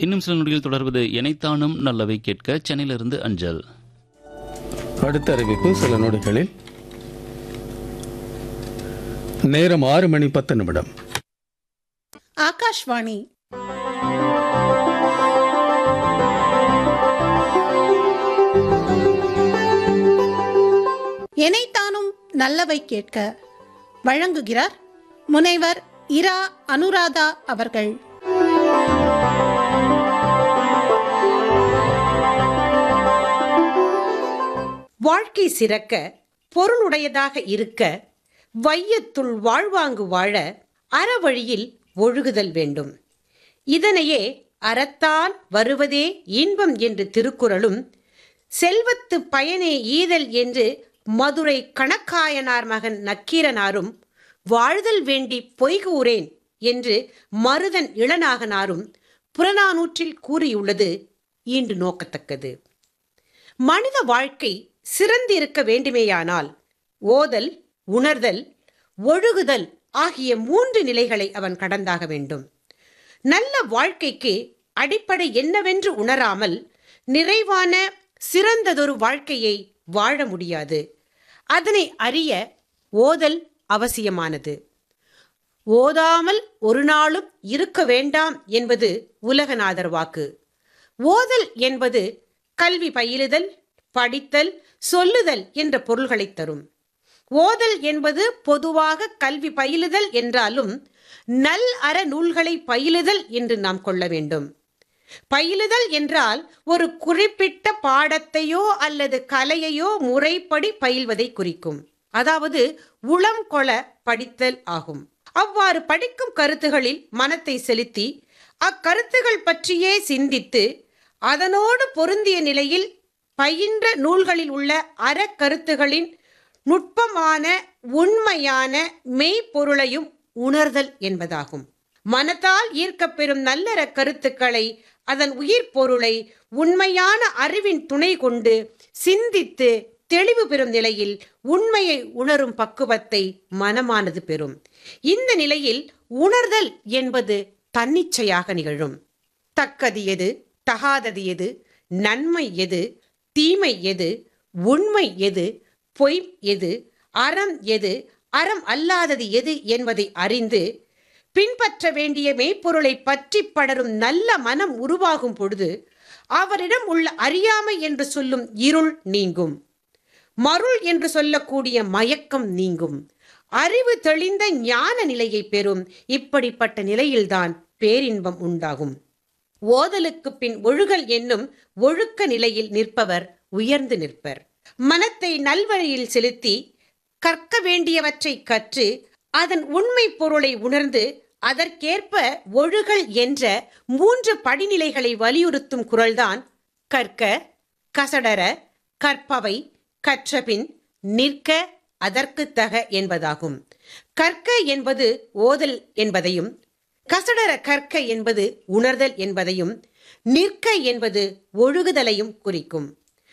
இன்னும் சில நொடியில் தொடர்வது எனைத்தானும் நல்லவை கேட்க சென்னையிலிருந்து அஞ்சல் அடுத்த அறிவிப்பு சில நொடிகளில் நேரம் ஆறு மணி பத்து நிமிடம் ஆகாஷ்வாணி எனைத்தானும் நல்லவை கேட்க வழங்குகிறார் முனைவர் இரா அனுராதா அவர்கள் வாழ்க்கை சிறக்க பொருளுடையதாக இருக்க வையத்துள் வாழ்வாங்கு வாழ அறவழியில் ஒழுகுதல் வேண்டும் இதனையே அறத்தான் வருவதே இன்பம் என்று திருக்குறளும் செல்வத்து பயனே ஈதல் என்று மதுரை கணக்காயனார் மகன் நக்கீரனாரும் வாழ்தல் வேண்டி பொய்கூறேன் என்று மருதன் இளநாகனாரும் புறநானூற்றில் கூறியுள்ளது ஈண்டு நோக்கத்தக்கது மனித வாழ்க்கை சிறந்திருக்க வேண்டுமேயானால் ஓதல் உணர்தல் ஒழுகுதல் ஆகிய மூன்று நிலைகளை அவன் கடந்தாக வேண்டும் நல்ல வாழ்க்கைக்கு அடிப்படை என்னவென்று உணராமல் நிறைவான சிறந்ததொரு வாழ்க்கையை வாழ முடியாது அதனை அறிய ஓதல் அவசியமானது ஓதாமல் ஒரு நாளும் இருக்க வேண்டாம் என்பது உலகநாதர் வாக்கு ஓதல் என்பது கல்வி பயிலுதல் படித்தல் சொல்லுதல் என்ற பொருள்களை தரும் ஓதல் என்பது பொதுவாக கல்வி பயிலுதல் என்றாலும் நல் அற நூல்களை பயிலுதல் என்று நாம் கொள்ள வேண்டும் பயிலுதல் என்றால் ஒரு குறிப்பிட்ட பாடத்தையோ அல்லது கலையையோ முறைப்படி பயில்வதை குறிக்கும் அதாவது உளம் கொள படித்தல் ஆகும் அவ்வாறு படிக்கும் கருத்துகளில் மனத்தை செலுத்தி அக்கருத்துகள் பற்றியே சிந்தித்து அதனோடு பொருந்திய நிலையில் பயின்ற நூல்களில் உள்ள அறக்கருத்துகளின் நுட்பமான உண்மையான மெய்ப்பொருளையும் உணர்தல் என்பதாகும் மனத்தால் ஈர்க்கப்பெறும் நல்லற கருத்துக்களை அதன் உயிர் பொருளை உண்மையான அறிவின் துணை கொண்டு சிந்தித்து தெளிவு பெறும் நிலையில் உண்மையை உணரும் பக்குவத்தை மனமானது பெறும் இந்த நிலையில் உணர்தல் என்பது தன்னிச்சையாக நிகழும் தக்கது எது தகாதது எது நன்மை எது தீமை எது உண்மை எது பொய் எது அறம் எது அறம் அல்லாதது எது என்பதை அறிந்து பின்பற்ற வேண்டிய மெய்ப்பொருளை பற்றி படரும் நல்ல மனம் உருவாகும் பொழுது அவரிடம் உள்ள அறியாமை என்று சொல்லும் இருள் நீங்கும் மருள் என்று சொல்லக்கூடிய மயக்கம் நீங்கும் அறிவு தெளிந்த ஞான நிலையை பெறும் இப்படிப்பட்ட நிலையில்தான் பேரின்பம் உண்டாகும் ஓதலுக்கு பின் ஒழுகல் என்னும் ஒழுக்க நிலையில் நிற்பவர் உயர்ந்து நிற்பர் மனத்தை நல்வழியில் செலுத்தி கற்க வேண்டியவற்றை கற்று அதன் உண்மை பொருளை உணர்ந்து அதற்கேற்ப ஒழுகல் என்ற மூன்று படிநிலைகளை வலியுறுத்தும் குரல்தான் கற்க கசடர கற்பவை கற்றபின் நிற்க அதற்கு தக என்பதாகும் கற்க என்பது ஓதல் என்பதையும் கசடர கற்க என்பது உணர்தல் என்பதையும் நிற்க என்பது ஒழுகுதலையும் குறிக்கும்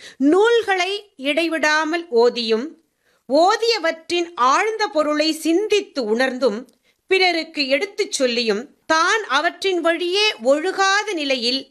நூல்களை இடைவிடாமல் ஓதியும் ஓதியவற்றின் ஆழ்ந்த பொருளை சிந்தித்து உணர்ந்தும் பிறருக்கு எடுத்துச் சொல்லியும் தான் அவற்றின் வழியே ஒழுகாத நிலையில்